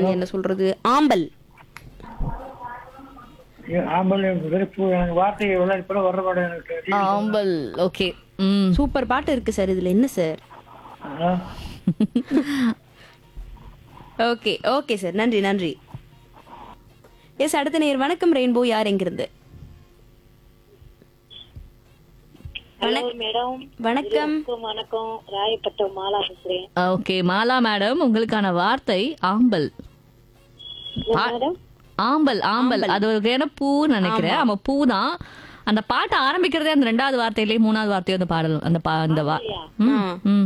என்ன சொல்றது ஆம்பல் ஆம்பல் வெறுப்பு எனக்கு வார்த்தை எவ்வளவு இப்ப வர்ற மாட்டேன் எனக்கு ஆம்பல் ஓகே ம் சூப்பர் பாட்டு இருக்கு சார் இதுல என்ன சார் ஆ. ஓகே ஓகே சார் நன்றி நன்றி எஸ் அடுத்த நேர் வணக்கம் ரெயின்போ யார் எங்கிருந்து ஹலோ மேடம் வணக்கம் வணக்கம் வணக்கம் ராயப்பட்டம் மாலா பேசுறேன் ஓகே மாலா மேடம் உங்களுக்கான வார்த்தை ஆம்பல் பா- மேடம் ஆம்பல் ஆம்பல் அது ஒரு வகையான பூ நினைக்கிறேன் ஆமா பூ தான் அந்த பாட்டை ஆரம்பிக்கிறதே அந்த ரெண்டாவது வார்த்தையிலேயே மூணாவது வார்த்தையோ அந்த பாடல் அந்த பா அந்த வா ம், ம்.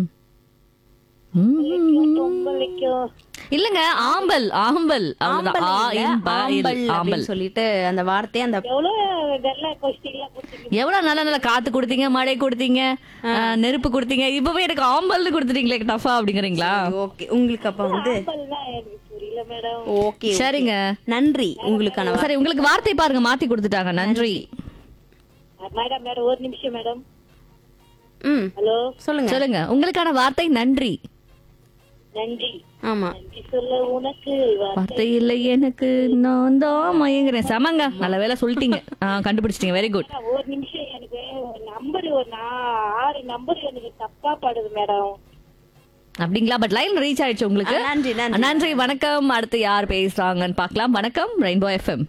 ம். பொங்கலுக்கும் இல்லங்க ஆம்பல் ஆம்பல் அவ்வளவுதான் ஆ, ஆம்பல் இல்ல, இன், ப, இல், ஆம்பல் ஆம்பல் அப்படின்னு சொல்லிட்டு அந்த வார்த்தையை அந்த எவ்வளவு நல்ல கொஸ்டின்லாம் கொடுத்துருக்கீங்க எவ்வளவு நல்ல நல்ல காத்து கொடுத்தீங்க மழை கொடுத்தீங்க அஹ், நெருப்பு கொடுத்தீங்க இப்பவே எனக்கு ஆம்பல்னு கொடுத்துட்டீங்களே டஃபா அப்படிங்கிறீங்களா ஓகே உங்களுக்கு அப்ப வந்து தான் எனக்கு புரியல மேடம் ஓகே சரிங்க நன்றி உங்களுக்கான வா- சரி உங்களுக்கு வார்த்தை பாருங்க மாத்தி கொடுத்துட்டாங்க நன்றி மேடம் மேடம் ஒரு நிமிஷம் மேடம் ம் ஹலோ சொல்லுங்க சொல்லுங்க உங்களுக்கான வார்த்தை நன்றி நன்றி ஆமா நன்றி சொல்ல உனக்கு வா- வார்த்தை இல்லை எனக்கு நான் தான் மயங்குறேன் சமங்க நல்ல வேலை சொல்லிட்டீங்க ஆ, கண்டுபிடிச்சிட்டீங்க வெரி குட் ஒரு நிமிஷம் எனக்கு ஒரு நம்பர் ஒரு நா- ஆறு நம்பர் எனக்கு தப்பா படுது மேடம் அப்படிங்களா பட் லைன் ரீச் ஆயிடுச்சு உங்களுக்கு ஆ, நன்றி, நன்றி. நன்றி வணக்கம் அடுத்து யார் பேசுறாங்கன்னு பார்க்கலாம் வணக்கம் ரெயின்போ எஃப்எம்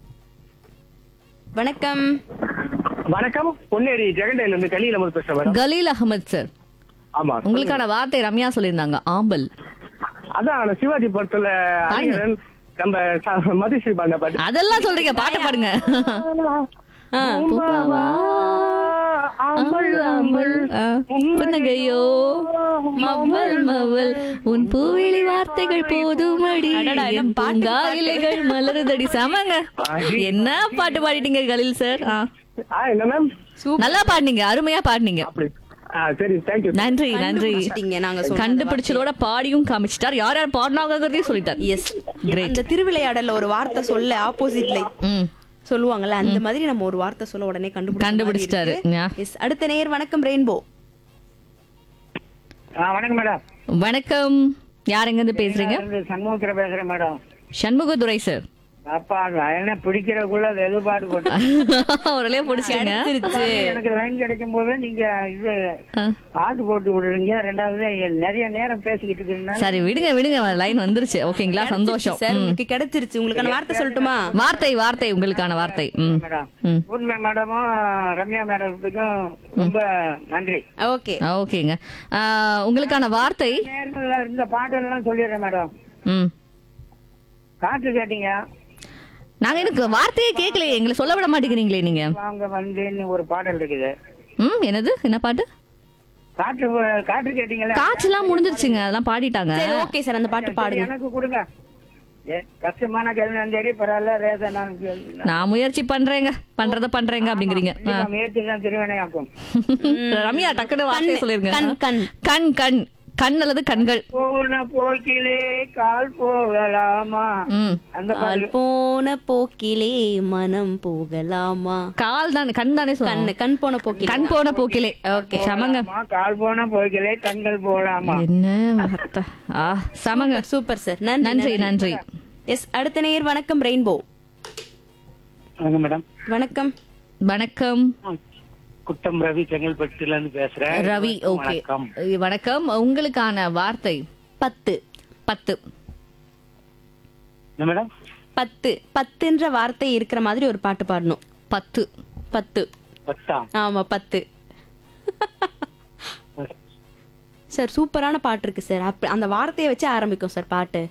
வணக்கம் வணக்கம் பொன்னேரி ஜெகண்டையில இருந்து கலியில இருந்து பேசுறேன் மேடம் கலீல் அகமது சார் ஆமா உங்களுக்கான வார்த்தை ரம்யா சொல்லியிருந்தாங்க ஆம்பல் அதான் அந்த சிவாஜி படத்துல அறிஞரன் நம்ம ச- மதுஸ்ரீ பாண்ட பாட்டு அதெல்லாம் சொல்றீங்க பாட்டு பாடுங்க ஆ, பூம்பாவா, ஆம்பல், ஆம்பல், ஆ, புன்னகையோ மவல் மவல் உன் பூவிழி வார்த்தைகள் போதுமடி அடடா, என்ன என் பாட்டு, பூங்கா பாட்டு. இலைகள் மலருதடி சமங்க என்ன பாட்டு பாடிட்டீங்க கலீல் சார் ஆ. ஆ, என்ன மேம் நல்லா பாடுனீங்க அருமையா பாடுனீங்க அப்படி ஆ, சரி தேங்க்யூ நன்றி நன்றி கண்டுபிடிச்சிட்டீங்க நாங்க சொன்னது கண்டுபிடிச்சதோட பாடியும் காமிச்சிட்டார் யார் யார் பாடினாங்கிறதையும் சொல்லிட்டார் எஸ் Great. அந்த திருவிளையாடல்ல ஒரு வார்த்தை சொல்ல ஆப்போசிட்ல ம் சொல்லுவாங்கல்ல அந்த மாதிரி நம்ம ஒரு வார்த்தை சொல்ல உடனே கண்டுபிடிச்சிட்டாரு. ஞா. எஸ் அடுத்த நேர் வணக்கம் ரெயின்போ வணக்கம் மேடம் வணக்கம் யார் எங்க இருந்து பேசுறீங்க சண்முகத்துல பேசுறேன் மேடம் சண்முகதுரை சார் அப்பா என்ன பிடிக்கிறக்குள்ள அது எதிர்பார்த்து போட்டு அவரே பிடிச்சிங்க எனக்கு லைன் கிடைக்கும் போது நீங்க இது பாட்டு போட்டு விடுறீங்க ரெண்டாவது நிறைய நேரம் பேசிக்கிட்டு இருக்கீங்கன்னா சரி விடுங்க விடுங்க லைன் வந்துருச்சு ஓகேங்களா சந்தோஷம் சார் ம். உங்களுக்கு கிடைச்சிருச்சு உங்களுக்கான வார்த்தை சொல்லட்டுமா வார்த்தை வார்த்தை உங்களுக்கான வார்த்தை ம் மேடம் ம் பூர்ணிமா மேடமும் ரம்யா மேடத்துக்கும் ரொம்ப நன்றி ஓகே ஆ, ஓகேங்க ஆ, உங்களுக்கான வார்த்தை நேரத்துல இந்த பாட்டெல்லாம் சொல்லிடுறேன் மேடம் ம் காற்று கேட்டீங்க நாங்க எனக்கு வார்த்தையே கேட்கலையே எங்களை சொல்ல விட மாட்டேங்கிறீங்களே நீங்க வாங்க வந்தேன்னு ஒரு பாடல் இருக்குது ம் என்னது என்ன பாட்டு காற்று காற்று கேட்டீங்களா காய்ச்சலாம் முடிஞ்சிருச்சுங்க அதெல்லாம் பாடிட்டாங்க சரி ஓகே சார் அந்த பாட்டு பாடுங்க எனக்கு கொடுங்க ஏ, கஷ்டமான கேள்வி சரி பரவாயில்ல ரேச நான் நான் முயற்சி பண்றேங்க பண்றத பண்றேங்க அப்படிங்கிறீங்க ஆ. முயற்சி தான் திருவினையாக்கும் ரம்யா டக்குனு வார்த்தை சொல்லிருங்க கண், கண். கண் கண் கண் அல்லது கண்கள் போன போக்கிலே கால் போகலாமா ம் அந்த கால் போன போக்கிலே மனம் போகலாமா கால் தான் கண் தானே கண்ணு சொன்னேன் கண் போன போக்கிலே கண் போன போக்கிலே ஓகே சமங்க பாடலாமா கால் போன போக்கிலே கண்கள் போகலாமா என்ன வார்த்தை ஆ சமங்க சூப்பர் சார் நன்றி நன்றி எஸ் அடுத்த நேர் வணக்கம் ரெயின்போ வணக்கம் மேடம் வணக்கம் வணக்கம் குட்டம் ரவி செங்கல்பட்டுல இருந்து பேசுறேன் ரவி ஓகே வணக்கம் வணக்கம் உங்களுக்கான வார்த்தை பத்து பத்து என்ன மேடம் பத்து பத்துன்ற வார்த்தை இருக்கிற மாதிரி ஒரு பாட்டு பாடணும் பத்து பத்து பத்தா ஆமா பத்து சார் சூப்பரான பாட்டு இருக்கு சார் அப்ப அந்த வார்த்தையை வச்சு ஆரம்பிக்கும் சார் பாட்டு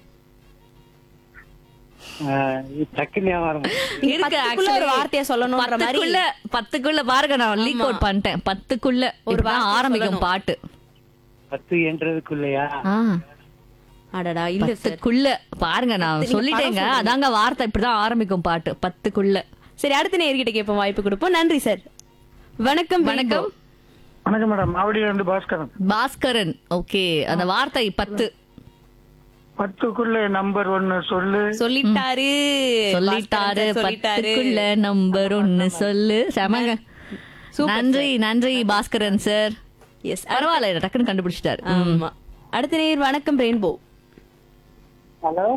டக்கு ஞாபகம் நீங்க இருக்கு பத்துக்குள்ள ஒரு actually. வார்த்தையை சொல்லணும்ன்ற மாதிரி பத்துக்குள்ள பத்துக்குள்ள பாருங்க நான் லீக் அவுட் பண்ணிட்டேன் பத்துக்குள்ள ஒரு வார்த்தை ஆரம்பிக்கும் சொல்லணும். பாட்டு பத்து என்றதுக்குள்ளயா ஆ அடடா இல்ல சார் பத்துக்குள்ள பாருங்க நான் நீங்க சொல்லிட்டேங்க படம் சொல்லுங்க. அதாங்க வார்த்தை இப்படிதான் ஆரம்பிக்கும் பாட்டு பத்துக்குள்ள சரி அடுத்த நேர்கிட்ட கேட்போம் வாய்ப்பு கொடுப்போம் நன்றி சார் வணக்கம் வணக்கம் வணக்கம் மேடம் மாவடியில இருந்து பாஸ்கரன் பாஸ்கரன் ஓகே அந்த வார்த்தை பத்து பத்துக்குள்ள நம்பர் ஒன்னு சொல்லு சொல்லிட்டாரு சொல்லிட்டாரு பாஸ்கரன் சார் சொல்லிட்டாரு பத்துக்குள்ள நம்பர் ஒன்னு சொல்லு செமங்க நன்றி நன்றி பாஸ்கரன் சார் எஸ் பரவாயில்ல டக்குன்னு கண்டுபிடிச்சிட்டாரு ஆமா அடுத்த நேர் வணக்கம் ரெயின்போ ஹலோ